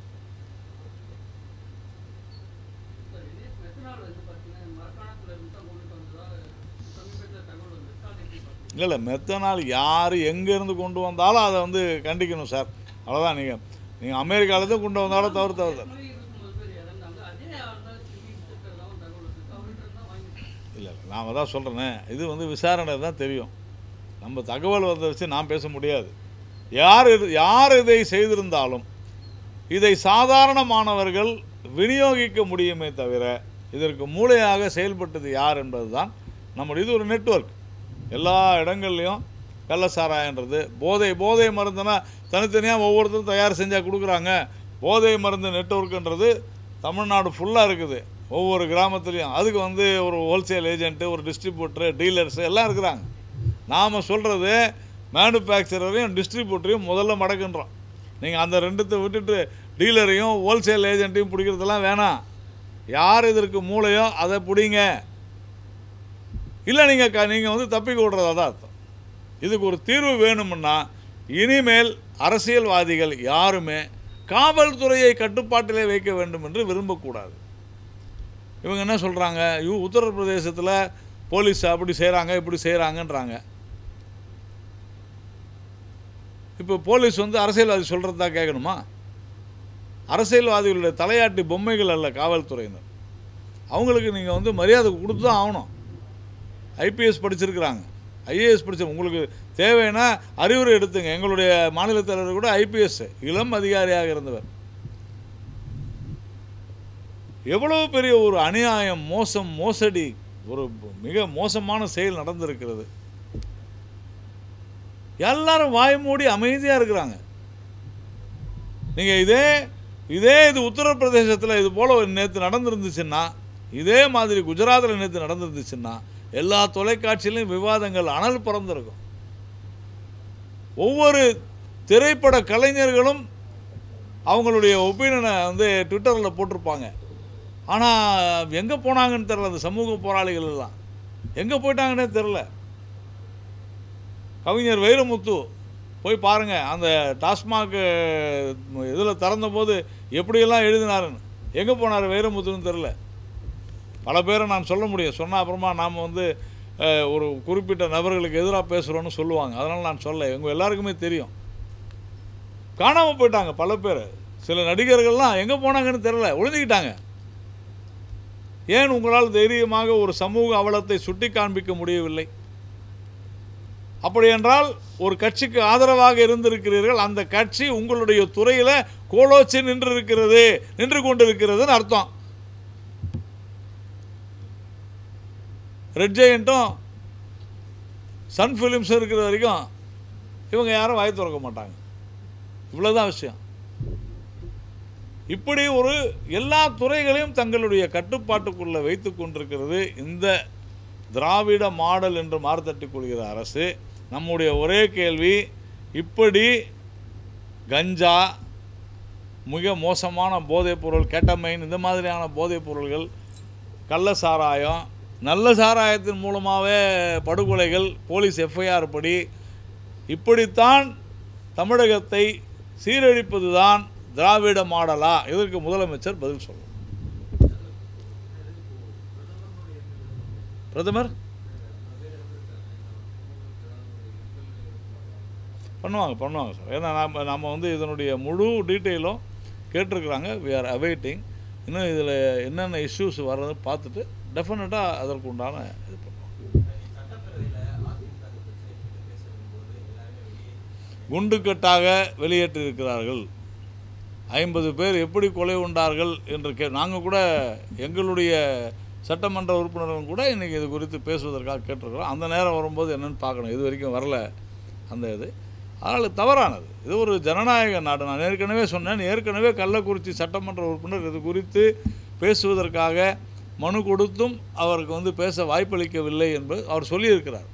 S4: சார் இதே மெத்தனால் வந்து பார்த்தீங்கன்னா மரக்காணத்தில் இருந்து தான் கொண்டுட்டு வந்ததா சமீபத்தில் தகவல் வந்து அது எப்படி பார்த்தீங்க
S1: இல்லை இல்லை மெத்தனால் யார் எங்கேருந்து கொண்டு வந்தாலும் அதை வந்து கண்டிக்கணும் சார் அவ்வளோதான் நீங்கள் நீங்கள் அமெரிக்காவிலேருந்து கொண்டு வந்தாலும் தவறு தவறு தான்
S4: முறை இருபத்தொம்பது பேர் இறந்தாங்க அதே ஆள் தான் சிபி இன்ஸ்பெக்டர்லாம் தகவல் இருக்கு அவர்கிட்ட தான் வாங்கிட்டேன்
S1: இல்லை இல்லை நான் தான் சொல்கிறேனே இது வந்து விசாரணை தான் தெரியும் நம்ம தகவல் வந்த வச்சு நான் பேச முடியாது யார் இது யார் இதை செய்திருந்தாலும் இதை சாதாரணமானவர்கள் விநியோகிக்க முடியுமே தவிர இதற்கு மூளையாக செயல்பட்டது யார் என்பது தான் நம்முடைய இது ஒரு நெட்வொர்க் எல்லா இடங்கள்லையும் கள்ளசாராயன்றது போதை போதை மருந்துனா தனித்தனியாக ஒவ்வொருத்தரும் தயார் செஞ்சால் கொடுக்குறாங்க போதை மருந்து நெட்வொர்க்குன்றது தமிழ்நாடு ஃபுல்லாக இருக்குது ஒவ்வொரு கிராமத்துலேயும் அதுக்கு வந்து ஒரு ஹோல்சேல் ஏஜென்ட்டு ஒரு டிஸ்ட்ரிபியூட்டரு டீலர்ஸு எல்லாம் இருக்கிறாங்க நாம் சொல்கிறது மேனுஃபேக்சரரையும் டிஸ்ட்ரிபியூட்டரையும் முதல்ல மடக்குன்றோம் நீங்கள் அந்த ரெண்டுத்தை விட்டுட்டு டீலரையும் ஹோல்சேல் ஏஜென்ட்டையும் பிடிக்கிறதெல்லாம் வேணாம் யார் இதற்கு மூளையோ அதை பிடிங்க இல்லை நீங்கள் க நீங்கள் வந்து தப்பிக்க விடுறதா தான் அர்த்தம் இதுக்கு ஒரு தீர்வு வேணும்னா இனிமேல் அரசியல்வாதிகள் யாருமே காவல்துறையை கட்டுப்பாட்டிலே வைக்க வேண்டும் என்று விரும்பக்கூடாது இவங்க என்ன சொல்கிறாங்க யூ உத்தரப்பிரதேசத்தில் போலீஸ் அப்படி செய்கிறாங்க இப்படி செய்கிறாங்கன்றாங்க இப்போ போலீஸ் வந்து அரசியல்வாதி சொல்கிறது தான் கேட்கணுமா அரசியல்வாதிகளுடைய தலையாட்டி பொம்மைகள் அல்ல காவல்துறையினர் அவங்களுக்கு நீங்கள் வந்து மரியாதை கொடுத்து தான் ஆகணும் ஐபிஎஸ் படிச்சிருக்கிறாங்க ஐஏஎஸ் படிச்ச உங்களுக்கு தேவைன்னா அறிவுரை எடுத்துங்க எங்களுடைய மாநில தலைவர் கூட ஐபிஎஸ் இளம் அதிகாரியாக இருந்தவர் எவ்வளவு பெரிய ஒரு அநியாயம் மோசம் மோசடி ஒரு மிக மோசமான செயல் நடந்திருக்கிறது எல்லாரும் வாய் மூடி அமைதியாக இருக்கிறாங்க நீங்கள் இதே இதே இது உத்தரப்பிரதேசத்தில் இது போல் நேற்று நடந்திருந்துச்சுன்னா இதே மாதிரி குஜராத்தில் நேற்று நடந்திருந்துச்சுன்னா எல்லா தொலைக்காட்சியிலும் விவாதங்கள் அனல் பறந்திருக்கும் ஒவ்வொரு திரைப்பட கலைஞர்களும் அவங்களுடைய ஒப்பீனியனை வந்து ட்விட்டரில் போட்டிருப்பாங்க ஆனால் எங்கே போனாங்கன்னு தெரில அந்த சமூக போராளிகள் எல்லாம் எங்கே போயிட்டாங்கன்னே தெரில கவிஞர் வைரமுத்து போய் பாருங்கள் அந்த டாஸ்மாக் இதில் திறந்தபோது எப்படியெல்லாம் எழுதினாருன்னு எங்கே போனார் வைரமுத்துன்னு தெரில பல பேரை நான் சொல்ல முடியும் சொன்ன அப்புறமா நாம் வந்து அஹ், ஒரு குறிப்பிட்ட நபர்களுக்கு எதிராக பேசுகிறோன்னு சொல்லுவாங்க அதனால் நான் சொல்ல எங்கள் எல்லாருக்குமே தெரியும் காணாமல் போயிட்டாங்க பல பேர் சில நடிகர்கள்லாம் எங்கே போனாங்கன்னு தெரில ஒளிஞ்சுக்கிட்டாங்க ஏன் உங்களால் தைரியமாக ஒரு சமூக அவலத்தை சுட்டி காண்பிக்க முடியவில்லை அப்படி என்றால் ஒரு கட்சிக்கு ஆதரவாக இருந்திருக்கிறீர்கள் அந்த கட்சி உங்களுடைய துறையில் கோலோச்சி நின்று இருக்கிறது நின்று கொண்டிருக்கிறதுன்னு அர்த்தம் ரெட் ஜெயண்ட்டும் சன் ஃபிலிம்ஸ் இருக்கிற வரைக்கும் இவங்க யாரும் வாய் திறக்க மாட்டாங்க இவ்வளோதான் விஷயம் இப்படி ஒரு எல்லா துறைகளையும் தங்களுடைய கட்டுப்பாட்டுக்குள்ளே வைத்து கொண்டிருக்கிறது இந்த திராவிட மாடல் என்று மாறுதட்டிக் கொள்கிற அரசு நம்முடைய ஒரே கேள்வி இப்படி கஞ்சா மிக மோசமான போதைப் பொருள் கெட்டமைன் இந்த மாதிரியான போதைப் பொருள்கள் கள்ள சாராயம் நல்ல சாராயத்தின் மூலமாகவே படுகொலைகள் போலீஸ் எஃப்ஐஆர் படி இப்படித்தான் தமிழகத்தை சீரழிப்பது தான் திராவிட மாடலா இதற்கு முதலமைச்சர் பதில் சொல்லணும் பிரதமர் பண்ணுவாங்க பண்ணுவாங்க சார் ஏன்னா நம்ம நம்ம வந்து இதனுடைய முழு டீட்டெயிலும் கேட்டிருக்கிறாங்க வி ஆர் அவைட்டிங் இன்னும் இதில் என்னென்ன இஷ்யூஸ் வர்றது பார்த்துட்டு டெஃபினட்டாக அதற்கு உண்டான இது பண்ணுவோம் குண்டுக்கட்டாக வெளியேற்றிருக்கிறார்கள் ஐம்பது பேர் எப்படி கொலை உண்டார்கள் என்று கே நாங்கள் கூட எங்களுடைய சட்டமன்ற உறுப்பினர்களும் கூட இன்றைக்கி இது குறித்து பேசுவதற்காக கேட்டிருக்கிறோம் அந்த நேரம் வரும்போது என்னன்னு பார்க்கணும் இது வரைக்கும் வரல அந்த இது அதனால் தவறானது இது ஒரு ஜனநாயக நாடு நான் ஏற்கனவே சொன்னேன் ஏற்கனவே கள்ளக்குறிச்சி சட்டமன்ற உறுப்பினர் இது குறித்து பேசுவதற்காக மனு கொடுத்தும் அவருக்கு வந்து பேச வாய்ப்பளிக்கவில்லை என்பது அவர் சொல்லியிருக்கிறார்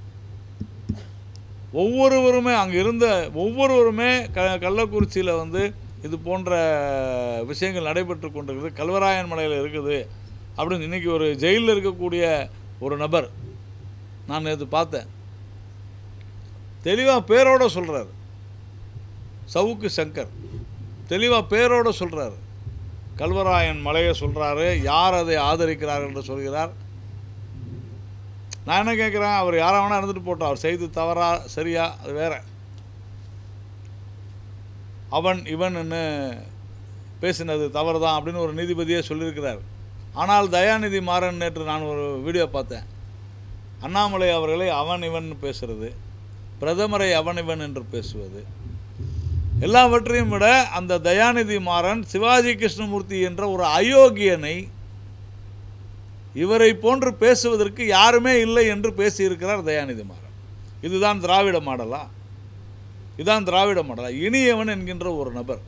S1: ஒவ்வொருவருமே அங்கே இருந்த ஒவ்வொருவருமே க கள்ளக்குறிச்சியில் வந்து இது போன்ற விஷயங்கள் நடைபெற்று கொண்டிருக்குது கல்வராயன் மலையில் இருக்குது அப்படின்னு இன்றைக்கி ஒரு ஜெயிலில் இருக்கக்கூடிய ஒரு நபர் நான் நேற்று பார்த்தேன் தெளிவாக பேரோட சொல்கிறார் சவுக்கு சங்கர் தெளிவாக பேரோட சொல்கிறார் கல்வராயன் மலையை சொல்கிறாரு யார் அதை ஆதரிக்கிறார் என்று சொல்கிறார் நான் என்ன கேட்குறேன் அவர் யாரா வேணா இருந்துட்டு போட்டோம் அவர் செய்து தவறா சரியா அது வேற அவன் இவன்னு பேசினது தவறு தான் அப்படின்னு ஒரு நீதிபதியே சொல்லியிருக்கிறார் ஆனால் தயாநிதி மாறன் நேற்று நான் ஒரு வீடியோ பார்த்தேன் அண்ணாமலை அவர்களை அவன் இவன் பேசுறது பிரதமரை அவன் இவன் என்று பேசுவது எல்லாவற்றையும் விட அந்த தயாநிதி மாறன் சிவாஜி கிருஷ்ணமூர்த்தி என்ற ஒரு அயோக்கியனை இவரை போன்று பேசுவதற்கு யாருமே இல்லை என்று பேசியிருக்கிறார் தயாநிதி மாறன் இதுதான் திராவிட மாடலா இதுதான் திராவிட மாடலா இனியவன் என்கின்ற ஒரு நபர்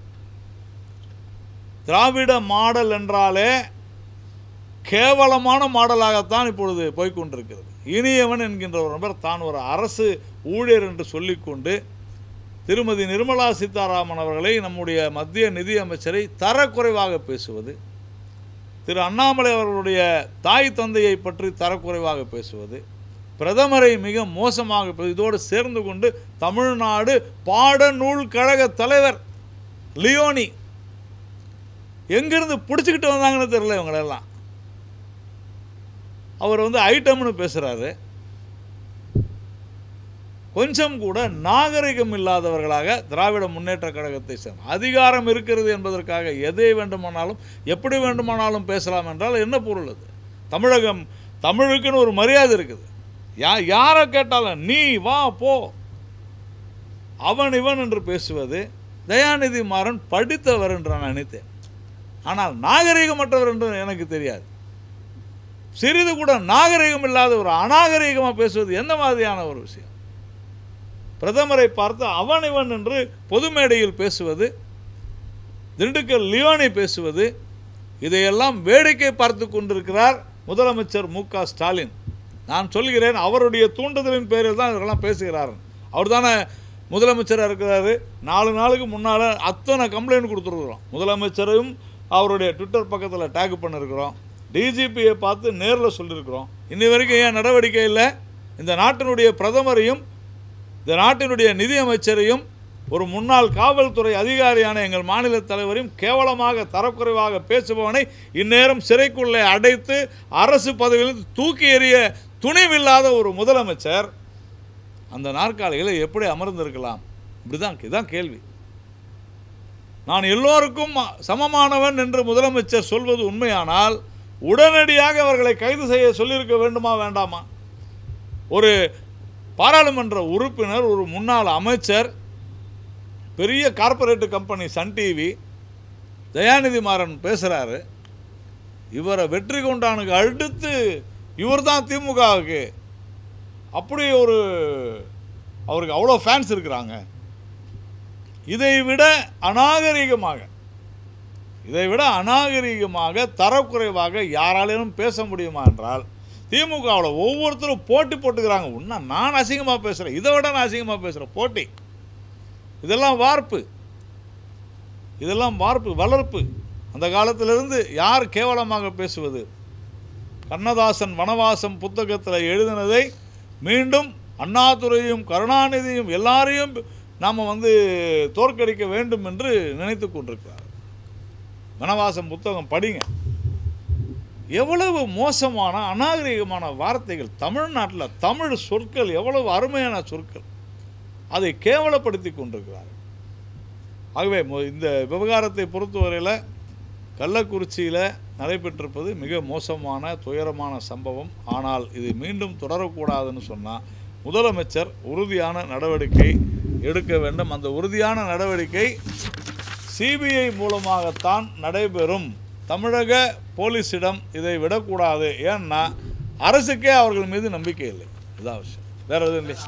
S1: திராவிட மாடல் என்றாலே கேவலமான மாடலாகத்தான் இப்பொழுது போய்க்கொண்டிருக்கிறது இனியவன் என்கின்ற ஒரு நபர் தான் ஒரு அரசு ஊழியர் என்று சொல்லிக்கொண்டு திருமதி நிர்மலா சீதாராமன் அவர்களை நம்முடைய மத்திய நிதி அமைச்சரை தரக்குறைவாக பேசுவது திரு அண்ணாமலை அவர்களுடைய தாய் தந்தையை பற்றி தரக்குறைவாக பேசுவது பிரதமரை மிக மோசமாக பே- இதோடு சேர்ந்து கொண்டு தமிழ்நாடு பாடநூல் கழக தலைவர் லியோனி எங்கிருந்து பிடிச்சிக்கிட்டு வந்தாங்கன்னு தெரியல இவங்களெல்லாம் அவர் வந்து ஐட்டம்னு பேசுகிறாரு கொஞ்சம் கூட நாகரிகம் இல்லாதவர்களாக திராவிட முன்னேற்ற கழகத்தை சேர்ந்த அதிகாரம் இருக்கிறது என்பதற்காக எதை வேண்டுமானாலும் எப்படி வேண்டுமானாலும் பேசலாம் என்றால் என்ன பொருள் அது தமிழகம் தமிழுக்குன்னு ஒரு மரியாதை இருக்குது யா யாரை கேட்டாலும் நீ வா போ அவன் இவன் என்று பேசுவது தயாநிதி மாறன் படித்தவர் என்று நான் நினைத்தேன் ஆனால் நாகரிகமற்றவர் என்று எனக்கு தெரியாது சிறிது கூட நாகரிகம் இல்லாத ஒரு அநாகரிகமாக பேசுவது எந்த மாதிரியான ஒரு விஷயம் பிரதமரை பார்த்து அவன் இவன் என்று பொது மேடையில் பேசுவது திண்டுக்கல் லியோனி பேசுவது இதையெல்லாம் வேடிக்கை பார்த்து கொண்டிருக்கிறார் முதலமைச்சர் மு க ஸ்டாலின் நான் சொல்கிறேன் அவருடைய தூண்டுதலின் பேரில் தான் இதெல்லாம் பேசுகிறார் அவர் தானே முதலமைச்சராக இருக்கிறாரு நாலு நாளுக்கு முன்னால் அத்தனை கம்ப்ளைண்ட் கொடுத்துருக்குறோம் முதலமைச்சரும் அவருடைய ட்விட்டர் பக்கத்தில் டேக் பண்ணியிருக்கிறோம் டிஜிபியை பார்த்து நேரில் சொல்லியிருக்கிறோம் இன்னி வரைக்கும் ஏன் நடவடிக்கை இல்லை இந்த நாட்டினுடைய பிரதமரையும் இந்த நாட்டினுடைய நிதியமைச்சரையும் ஒரு முன்னாள் காவல்துறை அதிகாரியான எங்கள் மாநில தலைவரையும் கேவலமாக தரக்குறைவாக பேசுபவனை இந்நேரம் சிறைக்குள்ளே அடைத்து அரசு பதவியிலிருந்து தூக்கி எறிய துணிவில்லாத ஒரு முதலமைச்சர் அந்த நாற்காலிகளை எப்படி அமர்ந்திருக்கலாம் இப்படிதான் இதுதான் கேள்வி நான் எல்லோருக்கும் சமமானவன் என்று முதலமைச்சர் சொல்வது உண்மையானால் உடனடியாக அவர்களை கைது செய்ய சொல்லியிருக்க வேண்டுமா வேண்டாமா ஒரு பாராளுமன்ற உறுப்பினர் ஒரு முன்னாள் அமைச்சர் பெரிய corporate company Sun TV Dayanidhi Maran பேசுகிறாரு இவரை வெற்றி கொண்டானுக்கு அடுத்து இவர் தான் திமுகவுக்கு அப்படி ஒரு அவருக்கு அவ்வளோ ஃபேன்ஸ் இருக்கிறாங்க இதை விட அநாகரிகமாக இதை விட அநாகரிகமாக தரக்குறைவாக யாராலும் பேச முடியுமா என்றால் திமுகவில் ஒவ்வொருத்தரும் போட்டி போட்டுக்கிறாங்க இன்னும் நான் அசிங்கமாக பேசுகிறேன் இதை விட நான் அசிங்கமாக பேசுகிறேன் போட்டி இதெல்லாம் வார்ப்பு இதெல்லாம் வார்ப்பு வளர்ப்பு அந்த காலத்திலிருந்து யார் கேவலமாக பேசுவது கண்ணதாசன் வனவாசம் புத்தகத்தில் எழுதினதை மீண்டும் அண்ணாதுரையும் கருணாநிதியும் எல்லாரையும் நாம் வந்து தோற்கடிக்க வேண்டும் என்று நினைத்து கொண்டிருக்கிறார் வனவாசம் புத்தகம் படிங்க எவ்வளவு மோசமான அநாகரிகமான வார்த்தைகள் தமிழ்நாட்டில் தமிழ் சொற்கள் எவ்வளவு அருமையான சொற்கள் அதை கேவலப்படுத்தி கொண்டிருக்கிறார்கள் ஆகவே மொ- இந்த விவகாரத்தை பொறுத்தவரையில் கள்ளக்குறிச்சியில் நடைபெற்றிருப்பது மிக மோசமான துயரமான சம்பவம் ஆனால் இது மீண்டும் தொடரக்கூடாதுன்னு சொன்னால் முதலமைச்சர் உறுதியான நடவடிக்கை எடுக்க வேண்டும் அந்த உறுதியான நடவடிக்கை சிபிஐ மூலமாகத்தான் நடைபெறும் தமிழக போலீஸிடம் இதை விடக்கூடாது ஏன்னா அரசுக்கே அவர்கள் மீது நம்பிக்கை இல்லை இதான் விஷயம் வேற எதுவும் இல்லை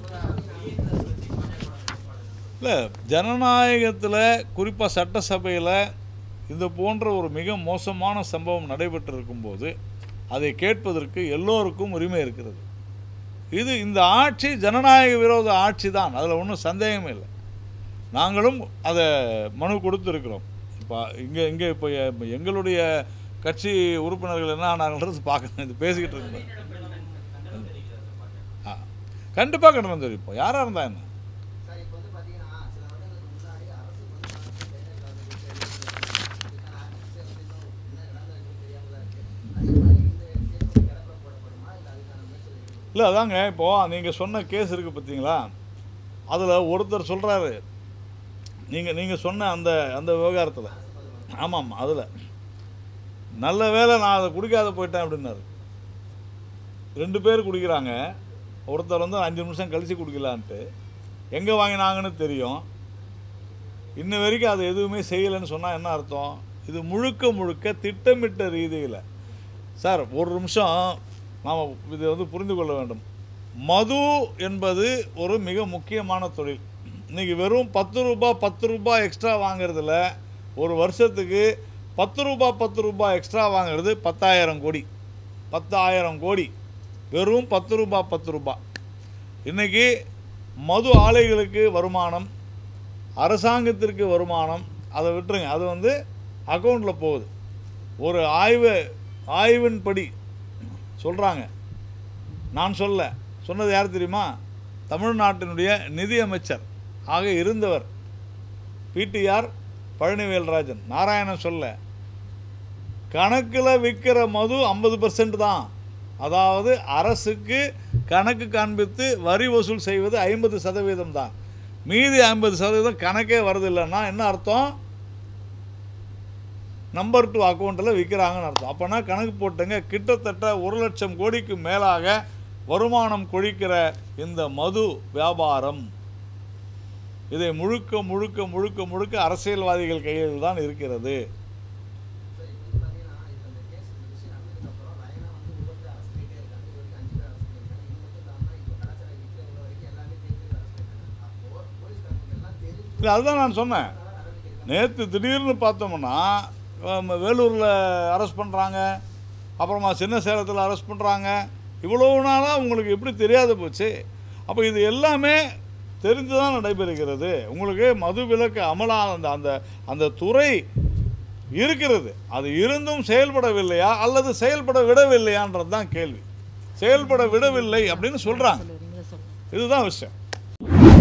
S1: இல்லை ஜனநாயகத்தில் குறிப்பாக சட்டசபையில் இது போன்ற ஒரு மிக மோசமான சம்பவம் நடைபெற்றிருக்கும் போது அதை கேட்பதற்கு எல்லோருக்கும் உரிமை இருக்கிறது இது இந்த ஆட்சி ஜனநாயக விரோத ஆட்சி தான் அதில் ஒன்றும் சந்தேகமே இல்லை நாங்களும் அதை மனு கொடுத்துருக்குறோம் இப்போ இங்கே இங்கே இப்போ எ- எங்களுடைய கட்சி உறுப்பினர்கள் என்ன ஆனாங்கன்றது பார்க்கணும் இது பேசிக்கிட்டு இருக்கோம் ஆ கண்டிப்பாக கண்டனம் தெரிவிப்போம் யாராக இருந்தால் என்ன
S5: சார் இப்போ வந்து பார்த்தீங்கன்னா சில வருடங்களுக்கு முன்னாடி அரசு வந்து
S1: இல்லை அதாங்க இப்போது நீங்கள் சொன்ன கேஸ் இருக்குது பார்த்தீங்களா அதில் ஒருத்தர் சொல்கிறாரு நீங்கள் நீங்கள் சொன்ன அந்த அந்த விவகாரத்தில் ஆமாம் அதில் நல்ல வேளை நான் அதை குடிக்காத போயிட்டேன் அப்படின்னாரு ரெண்டு பேர் குடிக்கிறாங்க ஒருத்தர் வந்து அஞ்சு நிமிஷம் கழித்து குடிக்கலான்ட்டு எங்கே வாங்கினாங்கன்னு தெரியும் இன்ன வரைக்கும் அது எதுவுமே செய்யலைன்னு சொன்னால் என்ன அர்த்தம் இது முழுக்க முழுக்க திட்டமிட்ட ரீதியில் சார் ஒரு நிமிஷம் நாம் இதை வந்து புரிந்து கொள்ள வேண்டும் மது என்பது ஒரு மிக முக்கியமான தொழில் இன்றைக்கி வெறும் பத்து ரூபா பத்து ரூபா எக்ஸ்ட்ரா வாங்குறதுல ஒரு வருஷத்துக்கு பத்து ரூபா பத்து ரூபா எக்ஸ்ட்ரா வாங்குறது பத்தாயிரம் கோடி பத்தாயிரம் கோடி வெறும் பத்து ரூபா பத்து ரூபா இன்றைக்கி மது ஆலைகளுக்கு வருமானம் அரசாங்கத்திற்கு வருமானம் அதை விட்டுருங்க அது வந்து அக்கௌண்ட்டில் போகுது ஒரு ஆய்வு ஆய்வின்படி சொல்கிறாங்க நான் சொல்ல சொன்னது யார் தெரியுமா தமிழ்நாட்டினுடைய நிதியமைச்சர் ஆக இருந்தவர் பிடிஆர் பழனிவேல்ராஜன் நாராயணன் சொல்ல கணக்கில் விற்கிற மது ஐம்பது பர்சன்ட் தான் அதாவது அரசுக்கு கணக்கு காண்பித்து வரி வசூல் செய்வது ஐம்பது சதவீதம் தான் மீதி ஐம்பது சதவீதம் கணக்கே வரதில்லைன்னா என்ன அர்த்தம் நம்பர் டூ அக்கௌண்ட்டில் விற்கிறாங்கன்னு அர்த்தம் அப்போனா கணக்கு போட்டுங்க கிட்டத்தட்ட ஒரு லட்சம் கோடிக்கு மேலாக வருமானம் கொழிக்கிற இந்த மது வியாபாரம் இதை முழுக்க முழுக்க முழுக்க முழுக்க அரசியல்வாதிகள் கையில் தான் இருக்கிறது
S5: சார் இப்போ வந்து பார்த்தீங்கன்னா இப்போ இந்த கேஸ் இந்த விஷயம் நடந்ததுக்கப்புறம் லைனாக வந்து ஒவ்வொருத்தர் அரசு போயிட்டே இருக்காங்க இது வரைக்கும் அஞ்சு பேர் அரசு பண்ணியிருக்காங்க இது மட்டும் இல்லாமல் இப்போ கலாச்சாரம் விற்கிறவங்க வரைக்கும் எல்லாமே தெரிஞ்சு அரசு பண்ணியிருக்காங்க அப்போது போலீஸ்காரங்களுக்கு எல்லாம் தெரிஞ்சு
S1: இல்லை அதுதான் நான் சொன்னேன்
S5: நடவடிக்கை எடுக்காங்க
S1: நேற்று திடீர்னு பார்த்தோம்னா ஆம், வேலூரில் அரெஸ்ட் பண்ணுறாங்க அப்புறமா சின்ன சேலத்தில் அரெஸ்ட் பண்ணுறாங்க இவ்வளவு நாளாக உங்களுக்கு எப்படி தெரியாத போச்சு அப்போ இது எல்லாமே தெரிந்து தான் நடைபெறுகிறது உங்களுக்கு மது விலக்கு அமலான அந்த அந்த அந்த துறை இருக்கிறது அது இருந்தும் செயல்படவில்லையா அல்லது செயல்பட விடவில்லையான்றது தான் கேள்வி செயல்பட விடவில்லை அப்படின்னு சொல்கிறாங்க இதுதான் விஷயம்